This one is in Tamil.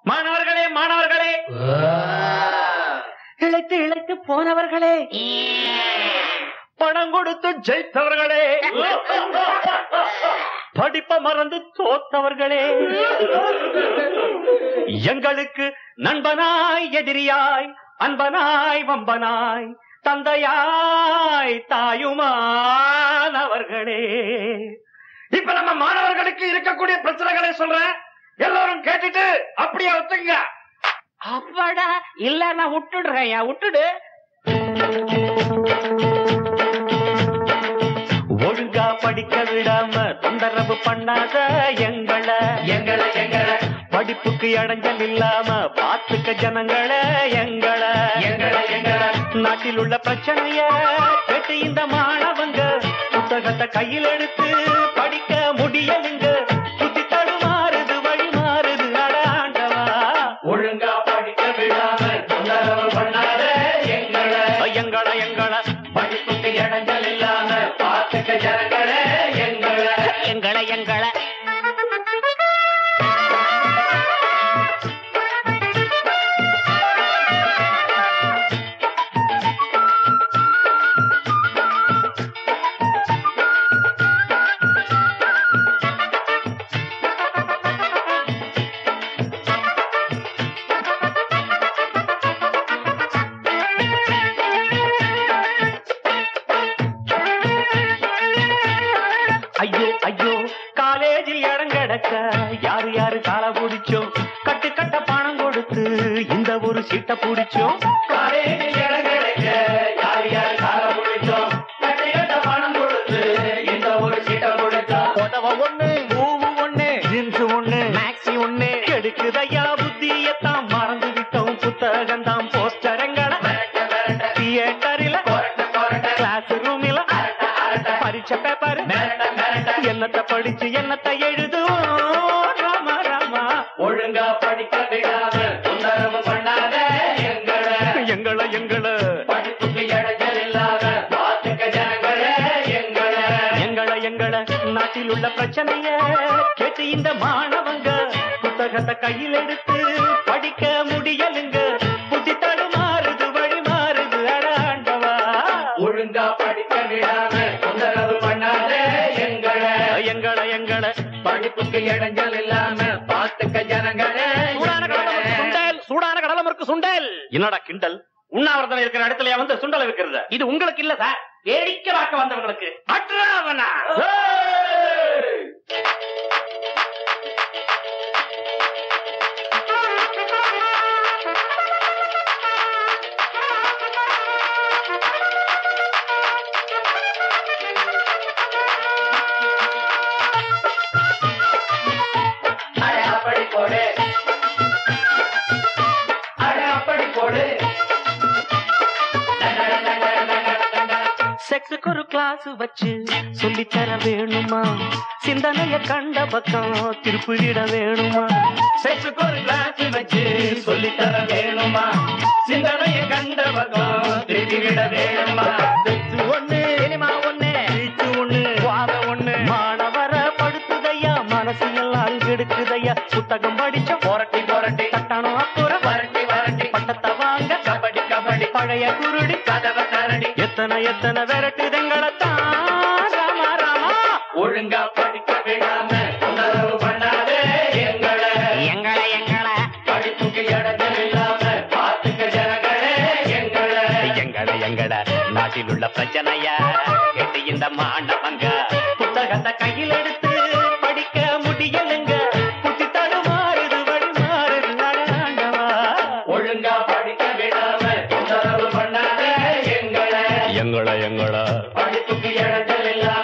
மாணவர்களே மாணவர்களே இழைத்து இழைத்து போனவர்களே பணம் கொடுத்து ஜெயித்தவர்களே படிப்ப மறந்து தோத்தவர்களே எங்களுக்கு நண்பனாய் எதிரியாய் அன்பனாய் வம்பனாய் தந்தையாய் தாயுமானவர்களே இப்ப நம்ம மாணவர்களுக்கு இருக்கக்கூடிய பிரச்சனைகளை சொல்றேன் எல்லாரும் கேட்டுட்டு அப்படியே ஒத்துங்க அப்பாடா இல்ல நான் விட்டுடுறேன் விட்டுடு ஒழுங்கா படிக்க விடாம தொந்தரவு பண்ணாத எங்களை எங்களை எங்களை படிப்புக்கு இடைஞ்சல் இல்லாம பாத்துக்க ஜனங்களை எங்களை எங்களை எங்களை நாட்டில் உள்ள பிரச்சனைய கேட்டு இந்த மாணவங்க புத்தகத்தை கையில் எடுத்து படிக்க முடியலுங்க புத்தி தடுமாறுது வழி மாறுது அடாண்டவா ஒழுங்கா படிக்க விடாம தொந்தரவு பண்ணாத எங்களை எங்களை எங்களை படிப்புக்கு இடைஞ்சல் இல்லாம பார்த்துக்க ஜனங்களே எங்களை எங்களை எங்களை ஐயோ ஐயோ காலேஜில் இடம் கிடக்க யாரு யாரு கால பிடிச்சோம் கட்டு கட்ட பணம் கொடுத்து இந்த ஒரு சீட்டை பிடிச்சோம் காலையில் இடம் கிடைக்க யார் யார் கால முடிச்சோம் கட்டி கட்ட பணம் கொடுத்து இந்த ஒரு சீட்டை கொடுத்தோம் உதவ ஒண்ணு மூவு ஒண்ணு ஜின்ஸ் ஒண்ணு மேக்ஸி ஒண்ணு கெடுக்குதையா புத்தியத்தான் மறந்து விட்டோம் புத்தகம் தான் போஸ்டரங்கள மிரட்ட மிரட்ட தியேட்டரில கொரட்ட கொரட்ட கிளாஸ் ரூமில அரட்ட அரட்ட பரீட்சை பேப்பர் மிரட்ட மிரட்ட என்னத்தை படிச்சு என்னத்தை எழுதுவோம் ராமா ராமா ஒழுங்கா படிக்க விடாம தொந்தரவு பண்ணாத எங்களை எங்களை எங்களை படிப்புக்கு இடைஞ்சல் இல்லாம பார்த்துக்க ஜனங்களே எங்களை எங்களை எங்களை நாட்டில் உள்ள பிரச்சனைய கேட்டு இந்த மாணவங்க புத்தகத்தை கையில் எடுத்து படிக்க முடியலுங்க புத்தி தடுமாறுது வழி மாறுது அடாண்டவா ஒழுங்கா படிக்க விடாம தொந்தரவு பண்ணாத எங்களை எங்களை எங்களை படிப்புக்கு இடைஞ்சல் இல்லாம பார்த்துக்க ஜனங்களே சூடான கடலை முறுக்கு சுண்டல் சூடான கடலை முறுக்கு சுண்டல் என்னடா கிண்டல் உண்ணாவிரதம் இருக்கிற இடத்துல வந்து சுண்டல் விற்கிறது இது உங்களுக்கு இல்ல சார் வேடிக்கை பார்க்க வந்தவங்களுக்கு அட்ராவனா அட அப்படி போடு அட அப்படி போடு டண்டட டண்டட டண்டட டண்டட. செக்ஸுக்கு ஒரு கிளாஸ் வச்சு சொல்லி தர வேணுமா சிந்தனைய கண்ட பக்கம் திருப்பிட வேணுமா செக்ஸுக்கு ஒரு கிளாஸ் வச்சு சொல்லித் தர வேணுமா சிந்தனைய கண்ட பக்கம் திருப்பி விட வேணுமா செக்ஸ் ஒண்ணு சினிமா ஒண்ணு பீச்சு ஒண்ணு வாத ஒண்ணு மாணவர படுத்துதையா மனசு எல்லாம் கெடுக்குதையா புத்தகம் படிச்ச புரட்டி புரட்டி தட்டணும் அப்புறம் வரட்டி வரட்டி பட்டத்தை வாங்க கபடி கபடி பழைய குருடி கதவை தரடி எத்தனை எத்தனை விரட்டுதங்களைத்தான் ராமா ராமா ஒழுங்கா படிக்க விடாம தொந்தரவு பண்ணாதே எங்களை எங்களை எங்களை படிப்புக்கு இடைஞ்சல் இல்லாம பார்த்துக்க ஜனங்களே எங்களை எங்கட எங்கட நாட்டில் உள்ள பிரச்சனைய கேட்டு இந்த மாண்டவங்க புத்தகத்தை கையில் எடுத்து படிக்க முடியலுங்க புத்தி தடுமாறுது வழி மாறுது நடண்டவா ஒழுங்கா படிக்க விடாம தொந்தரவு பண்ணாதே எங்களை எங்கள எங்கள படிப்புக்கு இடைஞ்சல் இல்லாம